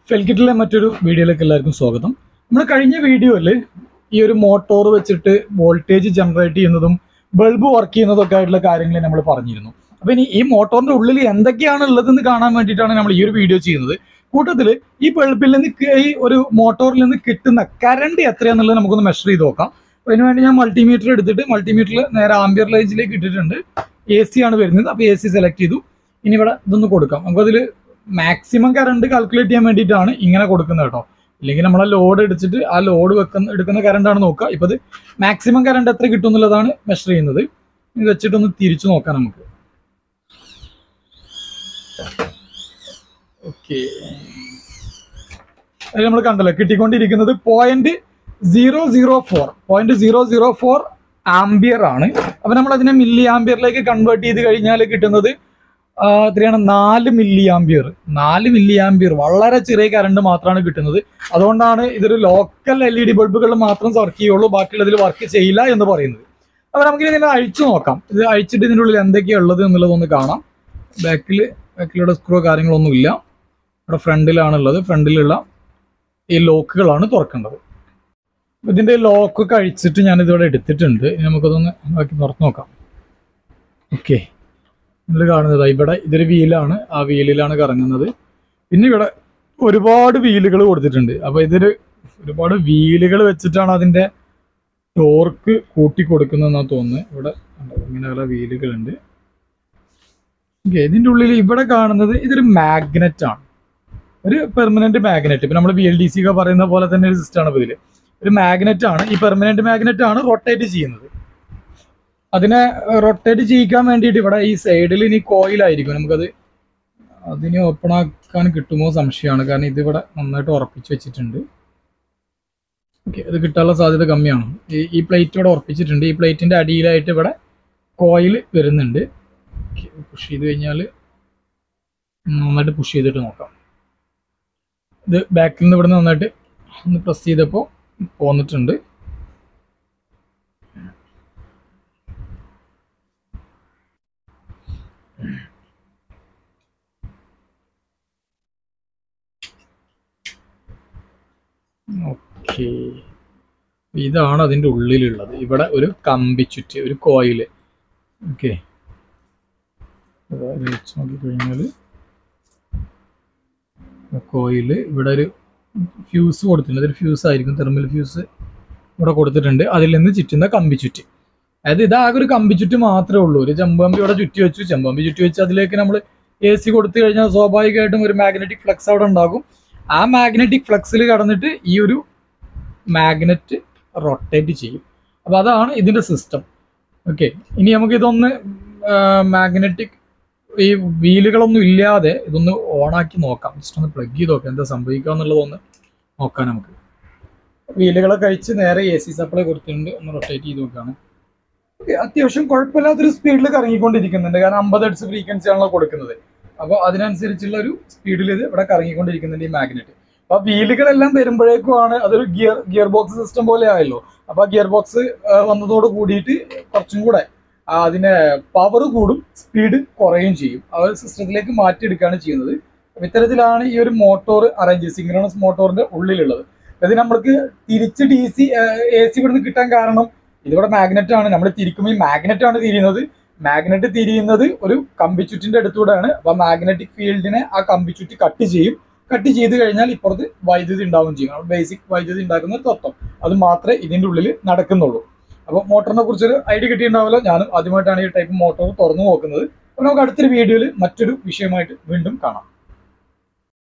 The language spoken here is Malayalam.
ഫെൽക്കിറ്റിലെ മറ്റൊരു വീഡിയോയിലേക്ക് എല്ലാവർക്കും സ്വാഗതം നമ്മൾ കഴിഞ്ഞ വീഡിയോയിൽ ഈ ഒരു മോട്ടോർ വെച്ചിട്ട് വോൾട്ടേജ് ജനറേറ്റ് ചെയ്യുന്നതും ബൾബ് വർക്ക് ചെയ്യുന്നതും ഒക്കെ ആയിട്ടുള്ള കാര്യങ്ങൾ നമ്മൾ പറഞ്ഞിരുന്നു അപ്പൊ ഇനി ഈ മോട്ടോറിന്റെ ഉള്ളിൽ എന്തൊക്കെയാണ് ഉള്ളതെന്ന് കാണാൻ വേണ്ടിയിട്ടാണ് നമ്മൾ ഈ ഒരു വീഡിയോ ചെയ്യുന്നത് കൂട്ടത്തിൽ ഈ ബൾബിൽ നിന്ന് ക- ഈ ഒരു മോട്ടോറിൽ നിന്ന് കിട്ടുന്ന കറണ്ട് എത്രയാന്നുള്ളത് നമുക്കൊന്ന് മെഷർ ചെയ്ത് നോക്കാം അപ്പൊ അതിന് വേണ്ടി ഞാൻ മൾട്ടിമീറ്റർ എടുത്തിട്ട് മൾട്ടിമീറ്ററിൽ നേരെ ആംബിയർ ലൈൻസിലേക്ക് ഇട്ടിട്ടുണ്ട് എ സി ആണ് വരുന്നത് അപ്പോൾ എ സി സെലക്ട് ചെയ്തു ഇനി ഇവിടെ ഇതൊന്ന് കൊടുക്കാം നമുക്കതിൽ മാക്സിമം കറണ്ട് കാൽക്കുലേറ്റ് ചെയ്യാൻ വേണ്ടിയിട്ടാണ് ഇങ്ങനെ കൊടുക്കുന്നത് കേട്ടോ ഇല്ലെങ്കിൽ നമ്മളെ ലോഡ് എടുത്തിട്ട് ആ ലോഡ് വെക്കുന്ന എടുക്കുന്ന കറണ്ട് ആണ് നോക്കുക ഇപ്പൊ ഇത് മാക്സിമം കറണ്ട് എത്ര കിട്ടും എന്നുള്ളതാണ് മെഷർ ചെയ്യുന്നത് ഇത് വെച്ചിട്ടൊന്ന് തിരിച്ചു നോക്കാം നമുക്ക് ഓക്കെ അത് നമ്മൾ കണ്ടല്ലോ കിട്ടിക്കൊണ്ടിരിക്കുന്നത് point zero zero four point zero zero four ampere ആണ് അപ്പൊ നമ്മൾ അതിനെ മില്ലി ആംബിയറിലേക്ക് കൺവേർട്ട് ചെയ്ത് കഴിഞ്ഞാൽ കിട്ടുന്നത് ആ, എത്രയാണ് നാല് മില്ലി ആംബിയർ നാല് മില്ലി ആംബിയർ വളരെ ചെറിയ കറണ്ട് മാത്രമാണ് കിട്ടുന്നത് അതുകൊണ്ടാണ് ഇതൊരു ലോക്കൽ എൽ ഇ ഡി ബൾബുകളിൽ മാത്രം വർക്ക് ചെയ്യുള്ളൂ ബാക്കിയുള്ളതിൽ വർക്ക് ചെയ്യില്ല എന്ന് പറയുന്നത് അപ്പൊ നമുക്ക് ഇതിനെ അഴിച്ചു നോക്കാം ഇത് അഴിച്ചിട്ട് ഇതിൻ്റെ ഉള്ളിൽ എന്തൊക്കെയാണ് ഉള്ളത് എന്നുള്ളതൊന്ന് കാണാം ബാക്കിൽ ബാക്കിലുള്ള സ്ക്രൂ കാര്യങ്ങളൊന്നും ഇല്ല ഇവിടെ ഫ്രണ്ടിലാണുള്ളത് ഫ്രണ്ടിലുള്ള ഈ ലോക്കുകളാണ് തുറക്കേണ്ടത് അപ്പൊ ഇതിന്റെ ലോക്കൊക്കെ അഴിച്ചിട്ട് ഞാൻ ഇതിവിടെ എടുത്തിട്ടുണ്ട് ഇനി നമുക്കതൊന്ന് ബാക്കി തുറന്നു നോക്കാം ഓക്കെ നിങ്ങൾ കാണുന്നത് ഇവിടെ ഇതൊരു വീലാണ് ആ വീലിലാണ് കറങ്ങുന്നത് പിന്നെ ഇവിടെ ഒരുപാട് വീലുകൾ കൊടുത്തിട്ടുണ്ട് അപ്പൊ ഇതൊരു ഒരുപാട് വീലുകൾ വെച്ചിട്ടാണ് അതിന്റെ ടോർക്ക് കൂട്ടി കൊടുക്കുന്നതെന്നാണ് തോന്നുന്നത് ഇവിടെ കണ്ടോ, ഇങ്ങനെ പല വീലുകളുണ്ട് ഓക്കെ ഇതിന്റെ ഉള്ളിൽ ഇവിടെ കാണുന്നത് ഇതൊരു മാഗ്നറ്റ് ആണ് ഒരു പെർമനന്റ് മാഗ്നറ്റ് ഇപ്പൊ നമ്മൾ ബി എൽ ഡി സി ഒക്കെ പറയുന്ന പോലെ തന്നെ ഒരു സിസ്റ്റം ആണ് ഇപ്പൊ ഇതില് ഒരു മാഗ്നറ്റ് ആണ് ഈ പെർമനന്റ് മാഗ്നറ്റ് ആണ് റൊട്ടേറ്റ് ചെയ്യുന്നത് അതിനെ റൊട്ടേറ്റ് ചെയ്യിക്കാൻ വേണ്ടിയിട്ട് ഇവിടെ ഈ സൈഡിൽ ഇനി കോയിലായിരിക്കും നമുക്കത് അതിനെ ഓപ്പൺ ആക്കാൻ കിട്ടുമോ സംശയമാണ് കാരണം ഇതിവിടെ നന്നായിട്ട് ഉറപ്പിച്ച് വെച്ചിട്ടുണ്ട് ഓക്കെ അത് കിട്ടാനുള്ള സാധ്യത കമ്മിയാണ് ഈ ഈ പ്ലേറ്റ് ഇവിടെ ഉറപ്പിച്ചിട്ടുണ്ട് ഈ പ്ലേറ്റിന്റെ അടിയിലായിട്ട് ഇവിടെ കോയിൽ വരുന്നുണ്ട് പുഷ് ചെയ്ത് കഴിഞ്ഞാൽ നന്നായിട്ട് പുഷ് ചെയ്തിട്ട് നോക്കാം ഇത് ബാക്കിൽ നിന്ന് ഇവിടെ നന്നായിട്ട് ഒന്ന് പ്രസ് ചെയ്തപ്പോൾ പോന്നിട്ടുണ്ട് ഓക്കെ ഇതാണ് അതിൻ്റെ ഉള്ളിലുള്ളത് ഇവിടെ ഒരു കമ്പി ചുറ്റി ഒരു കോയില് ഓക്കെ വെച്ച് നോക്കിക്കഴിഞ്ഞാൽ കോയില് ഇവിടെ ഒരു ഫ്യൂസ് കൊടുത്തിട്ടുണ്ട് അതൊരു ഫ്യൂസ് ആയിരിക്കും തെർമൽ ഫ്യൂസ് ഇവിടെ കൊടുത്തിട്ടുണ്ട് അതിൽ നിന്ന് ചുറ്റുന്ന കമ്പി ചുറ്റി അതായത് ഇതാകെ ഒരു കമ്പി ചുറ്റി മാത്രമേ ഉള്ളൂ ഒരു ചെമ്പമ്പി ഇവിടെ ചുറ്റി വെച്ചു ചെമ്പമ്പി ചുറ്റി വെച്ച് അതിലേക്ക് നമ്മൾ എ സി കൊടുത്തു കഴിഞ്ഞാൽ സ്വാഭാവികമായിട്ടും ഒരു മാഗ്നറ്റിക് ഫ്ലക്സ് അവിടെ ഉണ്ടാകും ആ മാഗ്നറ്റിക് ഫ്ലക്സിൽ കടന്നിട്ട് ഈ ഒരു മാഗ്നറ്റ് റൊട്ടേറ്റ് ചെയ്യും അപ്പോൾ അതാണ് ഇതിന്റെ സിസ്റ്റം ഓക്കെ ഇനി നമുക്ക് ഇതൊന്ന് മാഗ്നറ്റിക് ഈ വീലുകളൊന്നും ഇല്ലാതെ ഇതൊന്ന് ഓണാക്കി നോക്കാം ജസ്റ്റ് ഒന്ന് പ്ലഗ് ചെയ്ത് നോക്കാം എന്താ സംഭവിക്കുക എന്നുള്ളതൊന്ന് നോക്കാം നമുക്ക് വീലുകളൊക്കെ കഴിച്ച് നേരെ എ സി സപ്ലൈ കൊടുത്തിട്ടുണ്ട് ഒന്ന് റൊട്ടേറ്റ് ചെയ്ത് നോക്കുകയാണ് Okay, അത്യാവശ്യം കുഴപ്പമില്ലാത്തൊരു സ്പീഡിൽ കറങ്ങിക്കൊണ്ടിരിക്കുന്നുണ്ട് കാരണം അമ്പത് ഹെഡ്സ് ഫ്രീക്വൻസി ആണല്ലോ കൊടുക്കുന്നത് അപ്പോൾ അതിനനുസരിച്ചുള്ള ഒരു സ്പീഡിൽ ഇത് ഇവിടെ കറങ്ങിക്കൊണ്ടിരിക്കുന്നുണ്ട് ഈ മാഗ്നറ്റ് അപ്പൊ വീലുകളെല്ലാം വരുമ്പോഴേക്കുമാണ് അതൊരു ഗിയർ ഗിയർ ബോക്സ് സിസ്റ്റം പോലെ ആയല്ലോ അപ്പൊ ആ ഗിയർ ബോക്സ് വന്നതോട് കൂടിയിട്ട് കുറച്ചും കൂടെ ആ, അതിന്റെ പവർ കൂടും സ്പീഡ് കുറയുകയും ചെയ്യും ആ ഒരു സിസ്റ്റത്തിലേക്ക് മാറ്റിയെടുക്കുകയാണ് ചെയ്യുന്നത് അപ്പൊ ഇത്തരത്തിലാണ് ഈ ഒരു മോട്ടോർ അറേഞ്ച് സിംഗ്രണസ് മോട്ടോറിന്റെ ഉള്ളിലുള്ളത് അത് നമ്മൾക്ക് തിരിച്ച് ഡി സി എ സി ഇവിടുന്ന് കിട്ടാൻ കാരണം ഇതിവിടെ മാഗ്നറ്റ് ആണ് നമ്മൾ തിരിക്കുമ്പോൾ ഈ മാഗ്നറ്റ് ആണ് തിരിയുന്നത് മാഗ്നറ്റ് തിരിയുന്നത് ഒരു കമ്പിച്ചുറ്റിന്റെ അടുത്തൂടെയാണ് അപ്പൊ മാഗ്നറ്റിക് ഫീൽഡിനെ ആ കമ്പിച്ചുറ്റി കട്ട് ചെയ്യും കട്ട് ചെയ്ത് കഴിഞ്ഞാൽ ഇപ്പുറത്ത് വൈദ്യുതി ഉണ്ടാവുകയും ചെയ്യും ബേസിക് വൈദ്യുതി ഉണ്ടാക്കുന്ന ഒരു തത്വം അത് മാത്രമേ ഇതിന്റെ ഉള്ളിൽ നടക്കുന്നുള്ളൂ അപ്പോൾ മോട്ടറിനെ കുറിച്ചൊരു ഐഡിയ കിട്ടിയിട്ടുണ്ടാവില്ല ഞാനും ആദ്യമായിട്ടാണ് ഈ ടൈപ്പ് മോട്ടോർ തുറന്നു നോക്കുന്നത് അപ്പോൾ നമുക്ക് അടുത്തൊരു വീഡിയോയിൽ മറ്റൊരു വിഷയമായിട്ട് വീണ്ടും കാണാം